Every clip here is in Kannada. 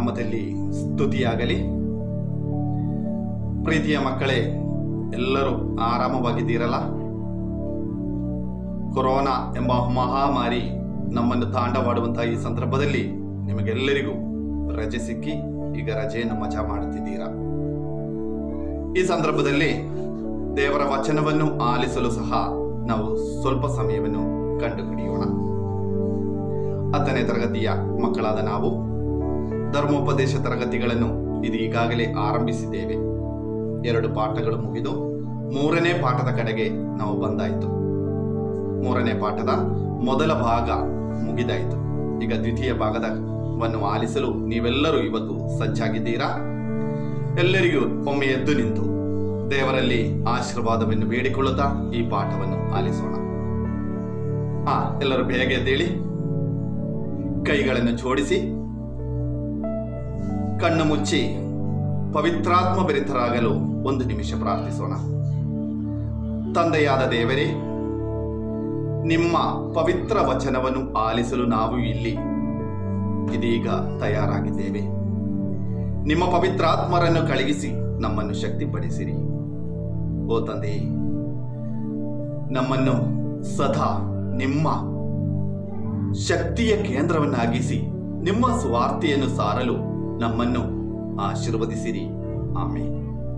ನಾಮದಲ್ಲಿ ಸ್ತುತಿಯಾಗಲಿ ಪ್ರೀತಿಯ ಮಕ್ಕಳೇ ಎಲ್ಲರೂ ಆರಾಮವಾಗಿದ್ದೀರಲ್ಲ ಕೊರೋನಾ ಎಂಬ ಮಹಾಮಾರಿ ನಮ್ಮನ್ನು ತಾಂಡವಾಡುವಂತಹ ಈ ಸಂದರ್ಭದಲ್ಲಿ ನಿಮಗೆಲ್ಲರಿಗೂ ರಜೆ ಸಿಕ್ಕಿ ಈಗ ರಜೆಯನ್ನು ಮಜಾ ಮಾಡುತ್ತಿದ್ದೀರಾ ಈ ಸಂದರ್ಭದಲ್ಲಿ ದೇವರ ವಚನವನ್ನು ಆಲಿಸಲು ಸಹ ನಾವು ಸ್ವಲ್ಪ ಸಮಯವನ್ನು ಕಂಡುಹಿಡಿಯೋಣ ಹತ್ತನೇ ತರಗತಿಯ ಮಕ್ಕಳಾದ ನಾವು ಧರ್ಮೋಪದೇಶ ತರಗತಿಗಳನ್ನು ಇದು ಈಗಾಗಲೇ ಆರಂಭಿಸಿದ್ದೇವೆ ಎರಡು ಪಾಠಗಳು ಮುಗಿದು ಮೂರನೇ ಪಾಠದ ಕಡೆಗೆ ನಾವು ಬಂದಾಯಿತು ಮೂರನೇ ಪಾಠದ ಮೊದಲ ಭಾಗ ಮುಗಿದಾಯಿತು ಈಗ ದ್ವಿತೀಯ ಭಾಗದವನ್ನು ಆಲಿಸಲು ನೀವೆಲ್ಲರೂ ಇವತ್ತು ಸಜ್ಜಾಗಿದ್ದೀರಾ ಎಲ್ಲರಿಗೂ ಒಮ್ಮೆ ಎದ್ದು ನಿಂತು ದೇವರಲ್ಲಿ ಆಶೀರ್ವಾದವನ್ನು ಬೇಡಿಕೊಳ್ಳುತ್ತಾ ಈ ಪಾಠವನ್ನು ಆಲಿಸೋಣ ಹಾ ಎಲ್ಲರೂ ಬೇಗ ಎದ್ದೇಳಿ ಕೈಗಳನ್ನು ಜೋಡಿಸಿ ಕಣ್ಣು ಮುಚ್ಚಿ ಪವಿತ್ರಾತ್ಮ ಭರಿತರಾಗಲು ಒಂದು ನಿಮಿಷ ಪ್ರಾರ್ಥಿಸೋಣ ತಂದೆಯಾದ ದೇವರೇ ನಿಮ್ಮ ಪವಿತ್ರ ವಚನವನ್ನು ಆಲಿಸಲು ನಾವು ಇಲ್ಲಿ ಇದೀಗ ತಯಾರಾಗಿದ್ದೇವೆ ನಿಮ್ಮ ಪವಿತ್ರಾತ್ಮರನ್ನು ಕಳುಹಿಸಿ ನಮ್ಮನ್ನು ಶಕ್ತಿಪಡಿಸಿರಿ ಓ ತಂದೆ ನಮ್ಮನ್ನು ಸದಾ ನಿಮ್ಮ ಶಕ್ತಿಯ ಕೇಂದ್ರವನ್ನಾಗಿಸಿ ನಿಮ್ಮ ಸ್ವಾರ್ಥಿಯನ್ನು ಸಾರಲು ನಮ್ಮನ್ನು ಆಶೀರ್ವದಿಸಿರಿ ಆಮೇಲೆ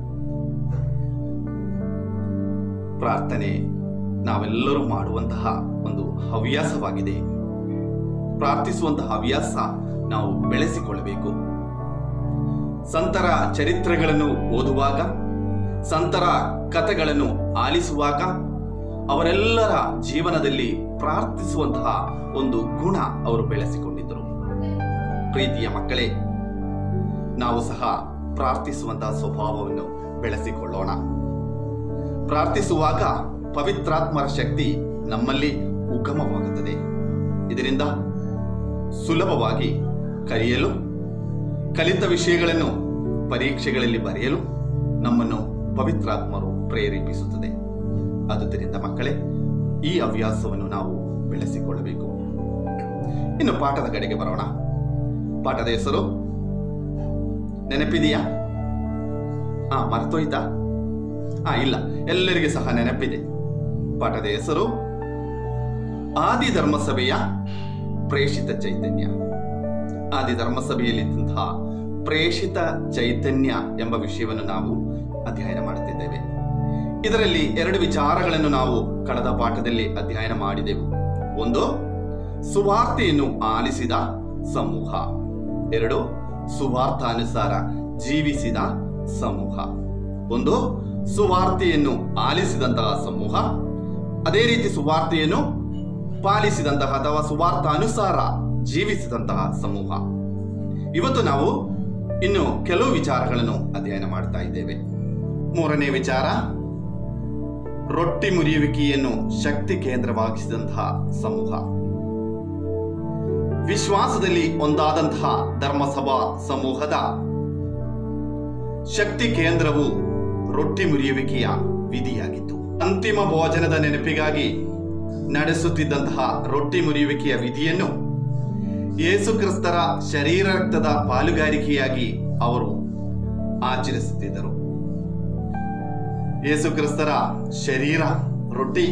ಪ್ರಾರ್ಥನೆ ನಾವೆಲ್ಲರೂ ಮಾಡುವಂತಹ ಒಂದು ಹವ್ಯಾಸವಾಗಿದೆ ಪ್ರಾರ್ಥಿಸುವಂತಹ ಹವ್ಯಾಸ ನಾವು ಬೆಳೆಸಿಕೊಳ್ಳಬೇಕು ಸಂತರ ಚರಿತ್ರೆಗಳನ್ನು ಓದುವಾಗ ಸಂತರ ಕಥೆಗಳನ್ನು ಆಲಿಸುವಾಗ ಅವರೆಲ್ಲರ ಜೀವನದಲ್ಲಿ ಪ್ರಾರ್ಥಿಸುವಂತಹ ಒಂದು ಗುಣ ಅವರು ಬೆಳೆಸಿಕೊಂಡಿದ್ದರು ಪ್ರೀತಿಯ ಮಕ್ಕಳೇ ನಾವು ಸಹ ಪ್ರಾರ್ಥಿಸುವಂತಹ ಸ್ವಭಾವವನ್ನು ಬೆಳೆಸಿಕೊಳ್ಳೋಣ ಪ್ರಾರ್ಥಿಸುವಾಗ ಪವಿತ್ರಾತ್ಮರ ಶಕ್ತಿ ನಮ್ಮಲ್ಲಿ ಉಗಮವಾಗುತ್ತದೆ ಇದರಿಂದ ಸುಲಭವಾಗಿ ಕಲಿಯಲು ಕಲಿತ ವಿಷಯಗಳನ್ನು ಪರೀಕ್ಷೆಗಳಲ್ಲಿ ಬರೆಯಲು ನಮ್ಮನ್ನು ಪವಿತ್ರಾತ್ಮರು ಪ್ರೇರೇಪಿಸುತ್ತದೆ ಆದುದರಿಂದ ಮಕ್ಕಳೇ ಈ ಹವ್ಯಾಸವನ್ನು ನಾವು ಬೆಳೆಸಿಕೊಳ್ಳಬೇಕು ಇನ್ನು ಪಾಠದ ಕಡೆಗೆ ಬರೋಣ ಪಾಠದ ಹೆಸರು ನೆನಪಿದೆಯಾ ಹಾ ಮರ್ತೋಯ್ತಾ ಹಾ ಇಲ್ಲ ಎಲ್ಲರಿಗೆ ಸಹ ನೆನಪಿದೆ ಪಾಠದ ಹೆಸರು ಆದಿ ಧರ್ಮಸಭೆಯ ಪ್ರೇಷಿತ ಚೈತನ್ಯ ಆದಿ ಧರ್ಮಸಭೆಯಲ್ಲಿದ್ದಂತಹ ಪ್ರೇಷಿತ ಚೈತನ್ಯ ಎಂಬ ವಿಷಯವನ್ನು ನಾವು ಅಧ್ಯಯನ ಮಾಡುತ್ತಿದ್ದೇವೆ ಇದರಲ್ಲಿ ಎರಡು ವಿಚಾರಗಳನ್ನು ನಾವು ಕಳೆದ ಪಾಠದಲ್ಲಿ ಅಧ್ಯಯನ ಮಾಡಿದೆವು ಒಂದು ಸುವಾರ್ತೆಯನ್ನು ಆಲಿಸಿದ ಸಮೂಹ ಎರಡು ಸುವಾರ್ತಾನುಸಾರ ಜೀವಿಸಿದ ಸಮೂಹ ಒಂದು ಸುವಾರ್ತೆಯನ್ನು ಆಲಿಸಿದಂತಹ ಸಮೂಹ ಅದೇ ರೀತಿ ಸುವಾರ್ತೆಯನ್ನು ಪಾಲಿಸಿದಂತಹ ಅಥವಾ ಸುವಾರ್ಥ ಅನುಸಾರ ಜೀವಿಸಿದಂತಹ ಸಮೂಹ ಇವತ್ತು ನಾವು ಇನ್ನು ಕೆಲವು ವಿಚಾರಗಳನ್ನು ಅಧ್ಯಯನ ಮಾಡ್ತಾ ಇದ್ದೇವೆ ಮೂರನೇ ವಿಚಾರ ರೊಟ್ಟಿ ಮುರಿಯುವಿಕೆಯನ್ನು ಶಕ್ತಿ ಕೇಂದ್ರವಾಗಿಸಿದಂತಹ ಸಮೂಹ ವಿಶ್ವಾಸದಲ್ಲಿ ಒಂದಾದಂತಹ ಧರ್ಮಸಭಾ ಸಮೂಹದ ಶಕ್ತಿ ಕೇಂದ್ರವು ರೊಟ್ಟಿ ಮುರಿಯುವಿಕೆಯ ವಿಧಿಯಾಗಿತ್ತು ಅಂತಿಮ ಭೋಜನದ ನೆನಪಿಗಾಗಿ ನಡೆಸುತ್ತಿದ್ದಂತಹ ರೊಟ್ಟಿ ಮುರಿಯುವಿಕೆಯ ವಿಧಿಯನ್ನು ಯೇಸು ಕ್ರಿಸ್ತರ ಶರೀರ ರಕ್ತದ ಪಾಲುಗಾರಿಕೆಯಾಗಿ ಅವರು ಆಚರಿಸುತ್ತಿದ್ದರು ಯೇಸು ಕ್ರಿಸ್ತರ ಶರೀರ ರೊಟ್ಟಿ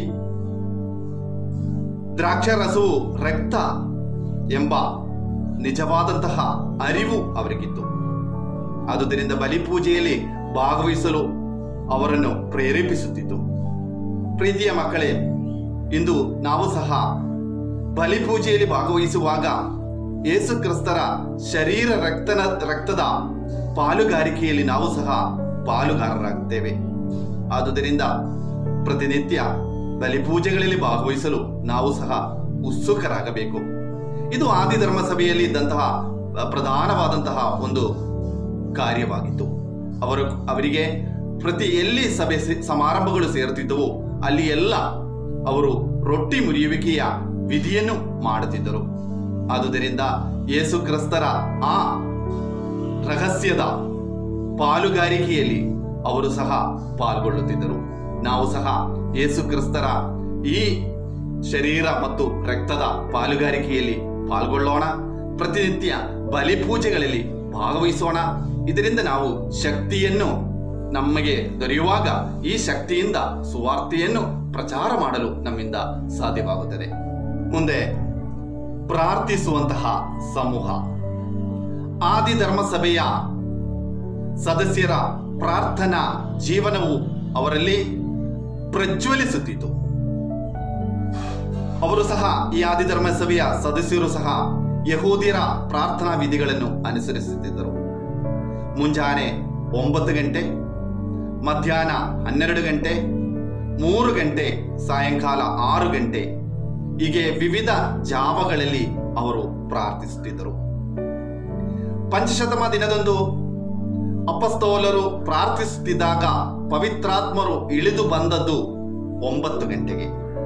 ದ್ರಾಕ್ಷರಸವು ರಕ್ತ ಎಂಬ ನಿಜವಾದಂತಹ ಅರಿವು ಅವರಿಗಿತ್ತು ಆದುದರಿಂದ ಬಲಿಪೂಜೆಯಲ್ಲಿ ಭಾಗವಹಿಸಲು ಅವರನ್ನು ಪ್ರೇರೇಪಿಸುತ್ತಿತ್ತು ಪ್ರೀತಿಯ ಮಕ್ಕಳೇ ಇಂದು ನಾವು ಸಹ ಬಲಿಪೂಜೆಯಲ್ಲಿ ಭಾಗವಹಿಸುವಾಗ ಯೇಸು ಕ್ರಿಸ್ತರ ಶರೀರ ರಕ್ತನ ರಕ್ತದ ಪಾಲುಗಾರಿಕೆಯಲ್ಲಿ ನಾವು ಸಹ ಪಾಲುಗಾರರಾಗುತ್ತೇವೆ ಆದುದರಿಂದ ಪ್ರತಿನಿತ್ಯ ಬಲಿಪೂಜೆಗಳಲ್ಲಿ ಭಾಗವಹಿಸಲು ನಾವು ಸಹ ಉತ್ಸುಕರಾಗಬೇಕು ಇದು ಆದಿ ಧರ್ಮ ಸಭೆಯಲ್ಲಿ ಇದ್ದಂತಹ ಪ್ರಧಾನವಾದಂತಹ ಒಂದು ಕಾರ್ಯವಾಗಿತ್ತು ಅವರು ಅವರಿಗೆ ಪ್ರತಿ ಎಲ್ಲಿ ಸಭೆ ಸೆ- ಸಮಾರಂಭಗಳು ಸೇರುತ್ತಿದ್ದವು ಅಲ್ಲಿ ಎಲ್ಲ ಅವರು ರೊಟ್ಟಿ ಮುರಿಯುವಿಕೆಯ ವಿಧಿಯನ್ನು ಮಾಡುತ್ತಿದ್ದರು ಆದುದರಿಂದ ಯೇಸು ಕ್ರಿಸ್ತರ ಆ ರಹಸ್ಯದ ಪಾಲುಗಾರಿಕೆಯಲ್ಲಿ ಅವರು ಸಹ ಪಾಲ್ಗೊಳ್ಳುತ್ತಿದ್ದರು ನಾವು ಸಹ ಯೇಸು ಕ್ರಿಸ್ತರ ಈ ಶರೀರ ಮತ್ತು ರಕ್ತದ ಪಾಲುಗಾರಿಕೆಯಲ್ಲಿ ಪಾಲ್ಗೊಳ್ಳೋಣ ಪ್ರತಿನಿತ್ಯ ಬಲಿಪೂಜೆಗಳಲ್ಲಿ ಭಾಗವಹಿಸೋಣ ಇದರಿಂದ ನಾವು ಶಕ್ತಿಯನ್ನು ನಮಗೆ ದೊರೆಯುವಾಗ ಈ ಶಕ್ತಿಯಿಂದ ಸುವಾರ್ತೆಯನ್ನು ಪ್ರಚಾರ ಮಾಡಲು ನಮ್ಮಿಂದ ಸಾಧ್ಯವಾಗುತ್ತದೆ ಮುಂದೆ ಪ್ರಾರ್ಥಿಸುವಂತಹ ಸಮೂಹ ಆದಿ ಧರ್ಮಸಭೆಯ ಸದಸ್ಯರ ಪ್ರಾರ್ಥನಾ ಜೀವನವು ಅವರಲ್ಲಿ ಪ್ರಜ್ವಲಿಸುತ್ತಿತ್ತು ಅವರು ಸಹ ಈ ಆದಿಧರ್ಮ ಸಭೆಯ ಸದಸ್ಯರು ಸಹ ಯಹೂದಿಯರ ಪ್ರಾರ್ಥನಾ ವಿಧಿಗಳನ್ನು ಅನುಸರಿಸುತ್ತಿದ್ದರು ಮುಂಜಾನೆ ಒಂಬತ್ತು ಗಂಟೆ ಮಧ್ಯಾಹ್ನ ಹನ್ನೆರಡು ಗಂಟೆ ಮೂರು ಗಂಟೆ ಸಾಯಂಕಾಲ ಆರು ಗಂಟೆ ಹೀಗೆ ವಿವಿಧ ಜಾವಗಳಲ್ಲಿ ಅವರು ಪ್ರಾರ್ಥಿಸುತ್ತಿದ್ದರು ಪಂಚಶತಮ ದಿನದಂದು ಅಪಸ್ತೋಲರು ಪ್ರಾರ್ಥಿಸುತ್ತಿದ್ದಾಗ ಪವಿತ್ರಾತ್ಮರು ಇಳಿದು ಬಂದದ್ದು ಒಂಬತ್ತು ಗಂಟೆಗೆ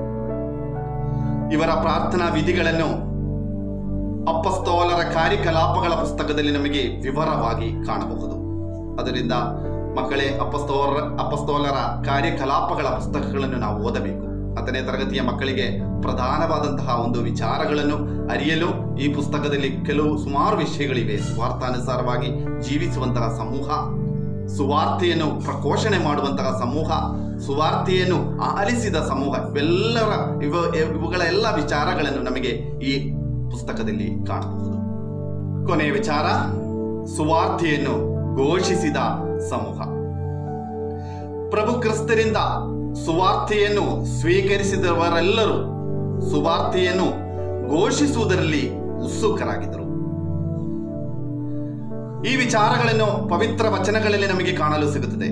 ಇವರ ಪ್ರಾರ್ಥನಾ ವಿಧಿಗಳನ್ನು ಅಪ್ಪಸ್ತೋಲರ ಕಾರ್ಯಕಲಾಪಗಳ ಪುಸ್ತಕದಲ್ಲಿ ನಮಗೆ ವಿವರವಾಗಿ ಕಾಣಬಹುದು ಅದರಿಂದ ಮಕ್ಕಳೇ ಅಪಸ್ತೋಲರ ಅಪಸ್ತೋಲರ ಕಾರ್ಯಕಲಾಪಗಳ ಪುಸ್ತಕಗಳನ್ನು ನಾವು ಓದಬೇಕು ಹತ್ತನೇ ತರಗತಿಯ ಮಕ್ಕಳಿಗೆ ಪ್ರಧಾನವಾದಂತಹ ಒಂದು ವಿಚಾರಗಳನ್ನು ಅರಿಯಲು ಈ ಪುಸ್ತಕದಲ್ಲಿ ಕೆಲವು ಸುಮಾರು ವಿಷಯಗಳಿವೆ ಸ್ವಾರ್ಥಾನುಸಾರವಾಗಿ ಜೀವಿಸುವಂತಹ ಸಮೂಹ ಸುವಾರ್ತೆಯನ್ನು ಪ್ರಕೋಷಣೆ ಮಾಡುವಂತಹ ಸಮೂಹ ಸುವಾರ್ತೆಯನ್ನು ಆಲಿಸಿದ ಸಮೂಹ ಇವೆಲ್ಲರ ಇವ ಇವುಗಳ ಎಲ್ಲ ವಿಚಾರಗಳನ್ನು ನಮಗೆ ಈ ಪುಸ್ತಕದಲ್ಲಿ ಕಾಣಬಹುದು ಕೊನೆಯ ವಿಚಾರ ಸುವಾರ್ತೆಯನ್ನು ಘೋಷಿಸಿದ ಸಮೂಹ ಪ್ರಭು ಕ್ರಿಸ್ತರಿಂದ ಸುವಾರ್ತೆಯನ್ನು ಸ್ವೀಕರಿಸಿದವರೆಲ್ಲರೂ ಸುವಾರ್ತೆಯನ್ನು ಘೋಷಿಸುವುದರಲ್ಲಿ ಉತ್ಸುಕರಾಗಿದ್ದರು ಈ ವಿಚಾರಗಳನ್ನು ಪವಿತ್ರ ವಚನಗಳಲ್ಲಿ ನಮಗೆ ಕಾಣಲು ಸಿಗುತ್ತದೆ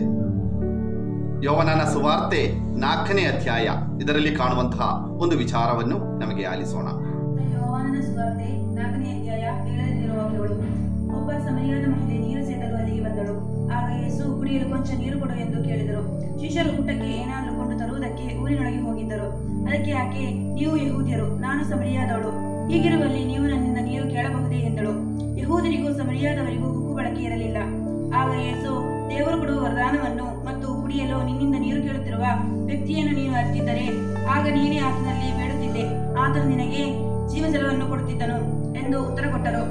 ಯೌವನನ ಸುವಾರ್ತೆ ನಾಲ್ಕನೇ ಅಧ್ಯಾಯ ಇದರಲ್ಲಿ ಕಾಣುವಂತಹ ಒಂದು ವಿಚಾರವನ್ನು ನಮಗೆ ಆಲಿಸೋಣ ಯೋಹಾನನ ಸುವಾರ್ತೆ ನಾಲ್ಕನೇ ಅಧ್ಯಾಯ ಏಳರಲ್ಲಿರುವ ವಾಕ್ಯಗಳು ಒಬ್ಬ ಸಮರಿಯಾದ ಮಹಿಳೆ ನೀರು ಸೇದಲು ಅಲ್ಲಿಗೆ ಬಂದಳು ಆಗ ಯೇಸು ಕುಡಿಯಲು ಕೊಂಚ ನೀರು ಕೊಡು ಎಂದು ಕೇಳಿದರು ಶಿಷ್ಯರು ಊಟಕ್ಕೆ ಏನಾದರೂ ಕೊಂಡು ತರುವುದಕ್ಕೆ ಊರಿನೊಳಗೆ ಹೋಗಿದ್ದರು ಅದಕ್ಕೆ ಆಕೆ ನೀವು ಯಹೂದ್ಯರು ನಾನು ಸಮರಿಯಾದವಳು ಹೀಗಿರುವಲ್ಲಿ ನೀವು ನನ್ನಿಂದ ನೀರು ಕೇಳಬಹುದೇ ಎಂದಳು ಯಹೂದರಿಗೂ ಸಮರಿಯಾದವರಿಗೂ ಹುಕ್ಕು ಬಳಕೆ ಇರಲಿಲ್ಲ ಆಗ ಯೇಸು ದೇವರು ಕೊಡುವ ವರದಾನವನ್ನು ಮತ್ತು ಕುಡಿಯಲು ನಿನ್ನಿಂದ ನೀರು ಕೇಳುತ್ತಿರುವ ವ್ಯಕ್ತಿಯನ್ನು ನೀನು ಅರಿತಿದ್ದರೆ ಆಗ ನೀನೇ ಆತನಲ್ಲಿ ಬೇಡುತ್ತಿದ್ದೆ ಆತನು ನಿನಗೆ ಜೀವಜಲವನ್ನು ಕೊಡುತ್ತಿದ್ದನು ಎಂದು ಉತ್ತರ ಕೊಟ್ಟರು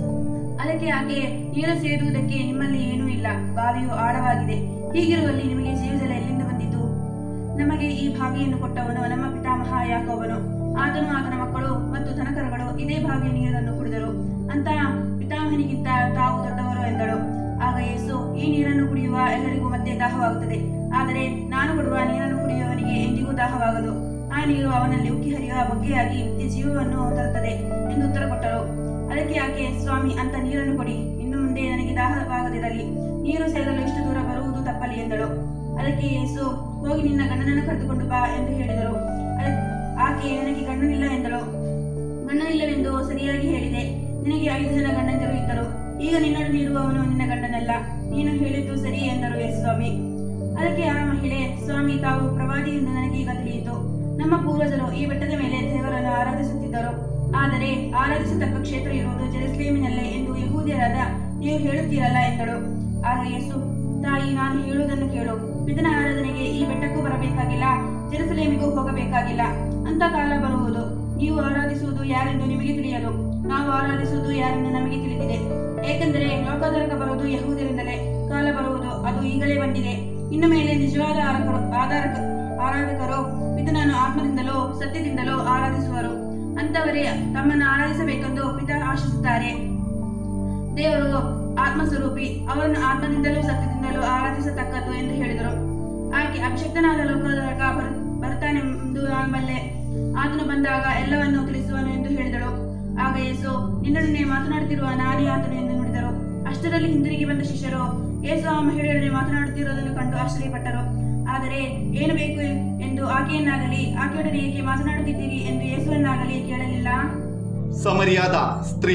ಅದಕ್ಕೆ ಆಕೆ ನೀರು ಸೇದುವುದಕ್ಕೆ ನಿಮ್ಮಲ್ಲಿ ಏನೂ ಇಲ್ಲ ಬಾವಿಯು ಆಳವಾಗಿದೆ ಹೀಗಿರುವಲ್ಲಿ ನಿಮಗೆ ಜೀವಜಲ ಎಲ್ಲಿಂದ ಬಂದಿತು ನಮಗೆ ಈ ಬಾವಿಯನ್ನು ಕೊಟ್ಟವನು ನಮ್ಮ ಪಿತಾಮಹ ಯಾಕೋಬನು ಆತನು ಆತನ ಮಕ್ಕಳು ಮತ್ತು ದನಕರುಗಳು ಇದೇ ಬಾವಿಯ ನೀರನ್ನು ಕುಡಿದರು ಅಂತ ಪಿತಾಮಹನಿಗಿಂತ ತಾವು ದೊಡ್ಡವರು ಎಂದಳು ಆಗ ಯೇಸು ಈ ನೀರನ್ನು ಕುಡಿಯುವ ಎಲ್ಲರಿಗೂ ಮತ್ತೆ ದಾಹವಾಗುತ್ತದೆ ಆದರೆ ನಾನು ಕೊಡುವ ನೀರನ್ನು ಕುಡಿಯುವವನಿಗೆ ಎಂದಿಗೂ ದಾಹವಾಗದು ಆ ನೀರು ಅವನಲ್ಲಿ ಉಕ್ಕಿ ಹರಿಯುವ ಬಗ್ಗೆಯಾಗಿ ನಿತ್ಯ ಜೀವವನ್ನು ತರುತ್ತದೆ ಎಂದು ಉತ್ತರ ಕೊಟ್ಟರು ಅದಕ್ಕೆ ಆಕೆ ಸ್ವಾಮಿ ಅಂತ ನೀರನ್ನು ಕೊಡಿ ಇನ್ನು ಮುಂದೆ ನನಗೆ ದಾಹವಾಗದಿರಲಿ ನೀರು ಸೇರಲು ಇಷ್ಟು ದೂರ ಬರುವುದು ತಪ್ಪಲಿ ಎಂದಳು ಅದಕ್ಕೆ ಯೇಸು ಹೋಗಿ ನಿನ್ನ ಗಂಡನನ್ನು ಕರೆದುಕೊಂಡು ಬಾ ಎಂದು ಹೇಳಿದರು ಅದಕ್ಕೆ ಆಕೆ ನನಗೆ ಗಂಡನಿಲ್ಲ ಎಂದಳು ಗಂಡನಿಲ್ಲವೆಂದು ಸರಿಯಾಗಿ ಹೇಳಿದೆ ನಿನಗೆ ಐದು ಜನ ಗಂಡಂದಿರು ಇದ್ದರು ಈಗ ನಿನ್ನೊಡನೆ ಇರುವವನು ನಿನ್ನ ಗಂಡನಲ್ಲ ನೀನು ಹೇಳಿದ್ದು ಸರಿ ಎಂದರು ಯೇಸು ಸ್ವಾಮಿ ಅದಕ್ಕೆ ಆ ಮಹಿಳೆ ಸ್ವಾಮಿ ತಾವು ಪ್ರವಾದಿ ಎಂದು ನನಗೆ ಈಗ ತಿಳಿಯಿತು ನಮ್ಮ ಪೂರ್ವಜರು ಈ ಬೆಟ್ಟದ ಮೇಲೆ ದೇವರನ್ನು ಆರಾಧಿಸುತ್ತಿದ್ದರು ಆದರೆ ಆರಾಧಿಸತಕ್ಕ ಕ್ಷೇತ್ರ ಇರುವುದು ಜೆರುಸಲೇಮಿನಲ್ಲೇ ಎಂದು ಯಹೂದ್ಯರಾದ ನೀವು ಹೇಳುತ್ತೀರಲ್ಲ ಎಂದಳು ಆಗ ಯೇಸು ತಾಯಿ ನಾನು ಹೇಳುವುದನ್ನು ಕೇಳು ಪಿತನ ಆರಾಧನೆಗೆ ಈ ಬೆಟ್ಟಕ್ಕೂ ಬರಬೇಕಾಗಿಲ್ಲ ಜೆರುಸಲೇಮಿಗೂ ಹೋಗಬೇಕಾಗಿಲ್ಲ ಅಂತ ಕಾಲ ಬರುವುದು ನೀವು ಆರಾಧಿಸುವುದು ಯಾರೆಂದು ನಿಮಗೆ ತಿಳಿಯದು ನಾವು ಆರಾಧಿಸುವುದು ಯಾರೆಂದು ನಮಗೆ ತಿಳಿದಿದೆ ಏಕೆಂದರೆ ಲೋಕದರ್ಕ ಬರುವುದು ಯಹೂದರಿಂದಲೇ ಕಾಲ ಬರುವುದು ಅದು ಈಗಲೇ ಬಂದಿದೆ ಇನ್ನು ಮೇಲೆ ನಿಜವಾದ ಆರಕರು ಆಧಾರಕ ಆರಾಧಕರು ಪಿತನನ್ನು ಆತ್ಮದಿಂದಲೋ ಸತ್ಯದಿಂದಲೋ ಆರಾಧಿಸುವರು ಅಂತವರೇ ತಮ್ಮನ್ನು ಆರಾಧಿಸಬೇಕೆಂದು ಪಿತ ಆಶಿಸುತ್ತಾರೆ ದೇವರು ಆತ್ಮಸ್ವರೂಪಿ ಅವರನ್ನು ಆತ್ಮದಿಂದಲೂ ಸತ್ಯದಿಂದಲೂ ಆರಾಧಿಸತಕ್ಕದ್ದು ಎಂದು ಹೇಳಿದರು ಆಕೆ ಅಭಿಷಕ್ತನಾದ ಲೋಕದೊಳಗ ಬರು ಬರ್ತಾನೆಂದು ನಾನು ಬಲ್ಲೆ ಆತನು ಬಂದಾಗ ಎಲ್ಲವನ್ನೂ ತಿಳಿಸುವನು ಎಂದು ಹೇಳಿದಳು ಆಗ ಯೇಸು ನಿನ್ನೊಡನೆ ಮಾತನಾಡುತ್ತಿರುವ ನಾನೇ ಆತನು ಎಂದು ನುಡಿದರು ಅಷ್ಟರಲ್ಲಿ ಹಿಂದಿರುಗಿ ಬಂದ ಶಿಷ್ಯರು ಯೇಸು ಆ ಮಹಿಳೆಯೊಡನೆ ಮಾತನಾಡುತ್ತಿರುವುದನ್ನು ಕಂಡು ಆಶ್ಚರ್ಯಪಟ್ಟರು ಆದರೆ ಏನು ಬೇಕು ಎಂದು ಆಕೆಯನ್ನಾಗಲಿ ಆಕೆಯೊಡನೆ ಏಕೆ ಮಾತನಾಡುತ್ತಿದ್ದೀರಿ ಎಂದು ಯೇಸುವನ್ನಾಗಲಿ ಕೇಳಲಿಲ್ಲ ಸಮರಿಯಾದ ಸ್ತ್ರೀ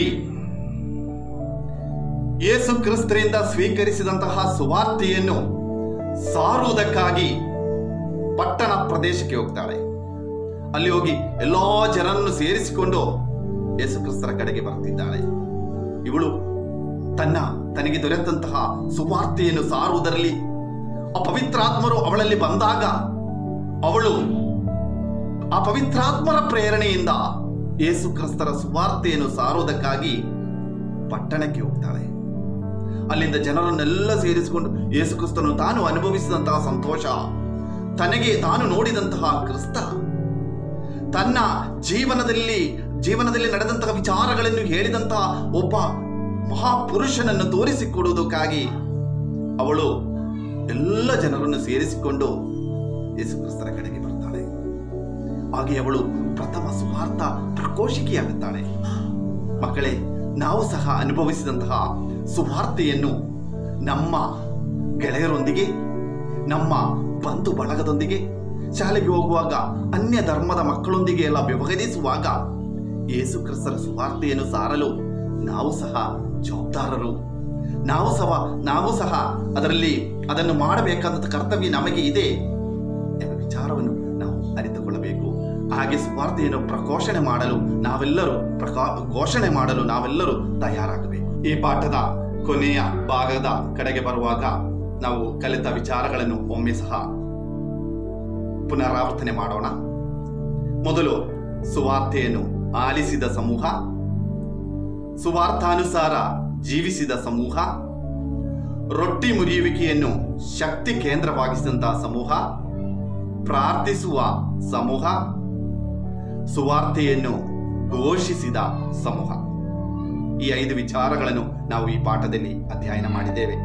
ಯೇಸು ಕ್ರಿಸ್ತರಿಂದ ಸ್ವೀಕರಿಸಿದಂತಹ ಸುವಾರ್ತೆಯನ್ನು ಸಾರುವುದಕ್ಕಾಗಿ ಪಟ್ಟಣ ಪ್ರದೇಶಕ್ಕೆ ಹೋಗ್ತಾಳೆ ಅಲ್ಲಿ ಹೋಗಿ ಎಲ್ಲಾ ಜನರನ್ನು ಸೇರಿಸಿಕೊಂಡು ಯೇಸು ಕ್ರಿಸ್ತರ ಕಡೆಗೆ ಬರ್ತಿದ್ದಾಳೆ ಇವಳು ತನ್ನ ತನಗೆ ದೊರೆತಂತಹ ಸುವಾರ್ತೆಯನ್ನು ಸಾರುವುದರಲ್ಲಿ ಆ ಪವಿತ್ರಾತ್ಮರು ಅವಳಲ್ಲಿ ಬಂದಾಗ ಅವಳು ಆ ಪವಿತ್ರಾತ್ಮರ ಪ್ರೇರಣೆಯಿಂದ ಯೇಸು ಕ್ರಿಸ್ತರ ಸುವಾರ್ತೆಯನ್ನು ಸಾರುವುದಕ್ಕಾಗಿ ಪಟ್ಟಣಕ್ಕೆ ಹೋಗ್ತಾಳೆ ಅಲ್ಲಿಂದ ಜನರನ್ನೆಲ್ಲ ಸೇರಿಸಿಕೊಂಡು ಯೇಸು ಕ್ರಿಸ್ತನು ತಾನು ಅನುಭವಿಸಿದಂತಹ ಸಂತೋಷ ತನಗೆ ತಾನು ನೋಡಿದಂತಹ ಕ್ರಿಸ್ತ ತನ್ನ ಜೀವನದಲ್ಲಿ ಜೀವನದಲ್ಲಿ ನಡೆದಂತಹ ವಿಚಾರಗಳನ್ನು ಹೇಳಿದಂತಹ ಒಬ್ಬ ಮಹಾಪುರುಷನನ್ನು ತೋರಿಸಿಕೊಡುವುದಕ್ಕಾಗಿ ಅವಳು ಎಲ್ಲ ಜನರನ್ನು ಸೇರಿಸಿಕೊಂಡು ಯೇಸು ಕ್ರಿಸ್ತನ ಕಡೆಗೆ ಬರ್ತಾಳೆ ಹಾಗೆ ಅವಳು ಪ್ರಥಮ ಸುವಾರ್ಥ ಪ್ರಕೋಶಿಕೆಯಾಗುತ್ತಾಳೆ ಮಕ್ಕಳೇ ನಾವು ಸಹ ಅನುಭವಿಸಿದಂತಹ ಸುವಾರ್ತೆಯನ್ನು ನಮ್ಮ ಗೆಳೆಯರೊಂದಿಗೆ ನಮ್ಮ ಬಂಧು ಬಳಗದೊಂದಿಗೆ ಶಾಲೆಗೆ ಹೋಗುವಾಗ ಅನ್ಯ ಧರ್ಮದ ಮಕ್ಕಳೊಂದಿಗೆ ಎಲ್ಲ ವ್ಯವಹರಿಸುವಾಗ ಯೇಸು ಕ್ರಿಸ್ತರ ಸುವಾರ್ತೆಯನ್ನು ಸಾರಲು ನಾವು ಸಹ ಜವಾಬ್ದಾರರು ನಾವು ಸಹ ನಾವು ಸಹ ಅದರಲ್ಲಿ ಅದನ್ನು ಮಾಡಬೇಕಾದಂಥ ಕರ್ತವ್ಯ ನಮಗೆ ಇದೆ ಎಂಬ ವಿಚಾರವನ್ನು ನಾವು ಅರಿತುಕೊಳ್ಳಬೇಕು ಹಾಗೆ ಸುವಾರ್ತೆಯನ್ನು ಪ್ರಘೋಷಣೆ ಮಾಡಲು ನಾವೆಲ್ಲರೂ ಪ್ರಕಾ ಘೋಷಣೆ ಮಾಡಲು ನಾವೆಲ್ಲರೂ ತಯಾರಾಗಬೇಕು ಈ ಪಾಠದ ಕೊನೆಯ ಭಾಗದ ಕಡೆಗೆ ಬರುವಾಗ ನಾವು ಕಲಿತ ವಿಚಾರಗಳನ್ನು ಒಮ್ಮೆ ಸಹ ಪುನರಾವರ್ತನೆ ಮಾಡೋಣ ಮೊದಲು ಸುವಾರ್ತೆಯನ್ನು ಆಲಿಸಿದ ಸಮೂಹ ಸುವಾರ್ಥಾನುಸಾರ ಜೀವಿಸಿದ ಸಮೂಹ ರೊಟ್ಟಿ ಮುರಿಯುವಿಕೆಯನ್ನು ಶಕ್ತಿ ಕೇಂದ್ರವಾಗಿಸಿದಂತಹ ಸಮೂಹ ಪ್ರಾರ್ಥಿಸುವ ಸಮೂಹ ಸುವಾರ್ತೆಯನ್ನು ಘೋಷಿಸಿದ ಸಮೂಹ ಈ ಐದು ವಿಚಾರಗಳನ್ನು ನಾವು ಈ ಪಾಠದಲ್ಲಿ ಅಧ್ಯಯನ ಮಾಡಿದ್ದೇವೆ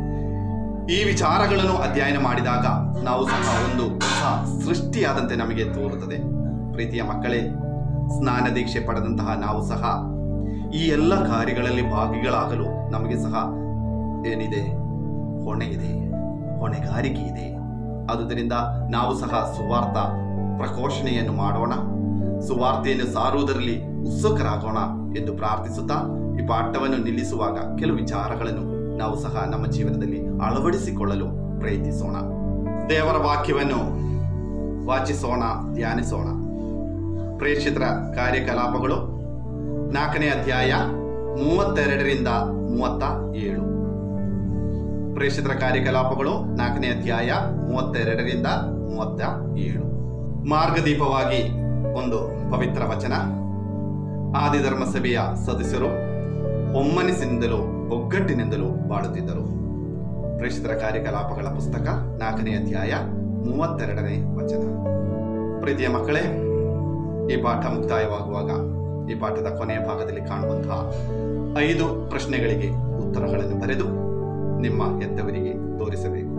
ಈ ವಿಚಾರಗಳನ್ನು ಅಧ್ಯಯನ ಮಾಡಿದಾಗ ನಾವು ಸಹ ಒಂದು ಹೊಸ ಸೃಷ್ಟಿಯಾದಂತೆ ನಮಗೆ ತೋರುತ್ತದೆ ಪ್ರೀತಿಯ ಮಕ್ಕಳೇ ಸ್ನಾನ ದೀಕ್ಷೆ ಪಡೆದಂತಹ ನಾವು ಸಹ ಈ ಎಲ್ಲ ಕಾರ್ಯಗಳಲ್ಲಿ ಭಾಗಿಗಳಾಗಲು ನಮಗೆ ಸಹ ಏನಿದೆ ಹೊಣೆ ಇದೆ ಹೊಣೆಗಾರಿಕೆ ಇದೆ ಆದುದರಿಂದ ನಾವು ಸಹ ಸುವಾರ್ಥ ಪ್ರಘೋಷಣೆಯನ್ನು ಮಾಡೋಣ ಸುವಾರ್ತೆಯನ್ನು ಸಾರುವುದರಲ್ಲಿ ಉತ್ಸುಕರಾಗೋಣ ಎಂದು ಪ್ರಾರ್ಥಿಸುತ್ತಾ ಈ ಪಾಠವನ್ನು ನಿಲ್ಲಿಸುವಾಗ ಕೆಲವು ವಿಚಾರಗಳನ್ನು ನಾವು ಸಹ ನಮ್ಮ ಜೀವನದಲ್ಲಿ ಅಳವಡಿಸಿಕೊಳ್ಳಲು ಪ್ರಯತ್ನಿಸೋಣ ದೇವರ ವಾಕ್ಯವನ್ನು ವಾಚಿಸೋಣ ಧ್ಯಾನಿಸೋಣ ಪ್ರೇಷಿತರ ಕಾರ್ಯಕಲಾಪಗಳು ನಾಲ್ಕನೇ ಅಧ್ಯಾಯ ಮೂವತ್ತೆರಡರಿಂದ ಮೂವತ್ತ ಏಳು ಪ್ರೇಷಿತರ ಕಾರ್ಯಕಲಾಪಗಳು ನಾಲ್ಕನೇ ಅಧ್ಯಾಯ ಮೂವತ್ತೆರಡರಿಂದ ಮೂವತ್ತ ಏಳು ಮಾರ್ಗದೀಪವಾಗಿ ಒಂದು ಪವಿತ್ರ ವಚನ ಆದಿಧರ್ಮ ಸಭೆಯ ಸದಸ್ಯರು ಒಮ್ಮನಿಸಿನಿಂದಲೂ ಒಗ್ಗಟ್ಟಿನಿಂದಲೂ ಬಾಳುತ್ತಿದ್ದರು ಪ್ರೇಷಿತರ ಕಾರ್ಯಕಲಾಪಗಳ ಪುಸ್ತಕ ನಾಲ್ಕನೇ ಅಧ್ಯಾಯ ಮೂವತ್ತೆರಡನೇ ವಚನ ಪ್ರೀತಿಯ ಮಕ್ಕಳೇ ಈ ಪಾಠ ಮುಕ್ತಾಯವಾಗುವಾಗ ಈ ಪಾಠದ ಕೊನೆಯ ಭಾಗದಲ್ಲಿ ಕಾಣುವಂತಹ ಐದು ಪ್ರಶ್ನೆಗಳಿಗೆ ಉತ್ತರಗಳನ್ನು ಬರೆದು ನಿಮ್ಮ ಹೆತ್ತವರಿಗೆ ತೋರಿಸಬೇಕು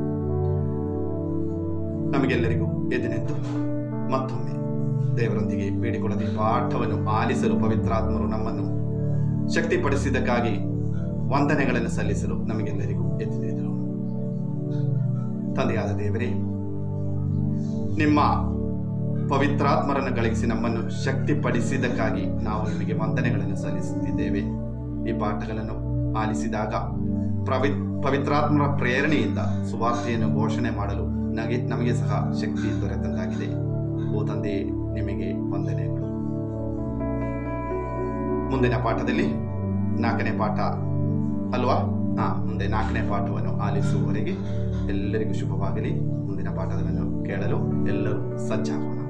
ನಮಗೆಲ್ಲರಿಗೂ ಎದುನೆದ್ದು ಮತ್ತೊಮ್ಮೆ ದೇವರೊಂದಿಗೆ ಬೇಡಿಕೊಳ್ಳದೆ ಈ ಪಾಠವನ್ನು ಆಲಿಸಲು ಪವಿತ್ರಾತ್ಮರು ನಮ್ಮನ್ನು ಶಕ್ತಿಪಡಿಸಿದ್ದಕ್ಕಾಗಿ ವಂದನೆಗಳನ್ನು ಸಲ್ಲಿಸಲು ನಮಗೆಲ್ಲರಿಗೂ ಎದ್ದಿದ್ರು ತಂದೆಯಾದ ದೇವರೇ ನಿಮ್ಮ ಪವಿತ್ರಾತ್ಮರನ್ನು ಗಳಿಸಿ ನಮ್ಮನ್ನು ಶಕ್ತಿಪಡಿಸಿದ್ದಕ್ಕಾಗಿ ನಾವು ನಿಮಗೆ ವಂದನೆಗಳನ್ನು ಸಲ್ಲಿಸುತ್ತಿದ್ದೇವೆ ಈ ಪಾಠಗಳನ್ನು ಆಲಿಸಿದಾಗ ಪ್ರವಿ ಪವಿತ್ರಾತ್ಮರ ಪ್ರೇರಣೆಯಿಂದ ಸುವಾರ್ತೆಯನ್ನು ಘೋಷಣೆ ಮಾಡಲು ನಗೆ ನಮಗೆ ಸಹ ಶಕ್ತಿ ದೊರೆತಂತಾಗಿದೆ ಓ ತಂದೆ ನಿಮಗೆ ವಂದನೆಗಳು ಮುಂದಿನ ಪಾಠದಲ್ಲಿ ನಾಲ್ಕನೇ ಪಾಠ ಅಲ್ವಾ ಹಾ ಮುಂದೆ ನಾಲ್ಕನೇ ಪಾಠವನ್ನು ಆಲಿಸುವವರೆಗೆ ಎಲ್ಲರಿಗೂ ಶುಭವಾಗಲಿ ಮುಂದಿನ ಪಾಠವನ್ನು ಕೇಳಲು ಎಲ್ಲರೂ ಸಜ್ಜಾಗೋಣ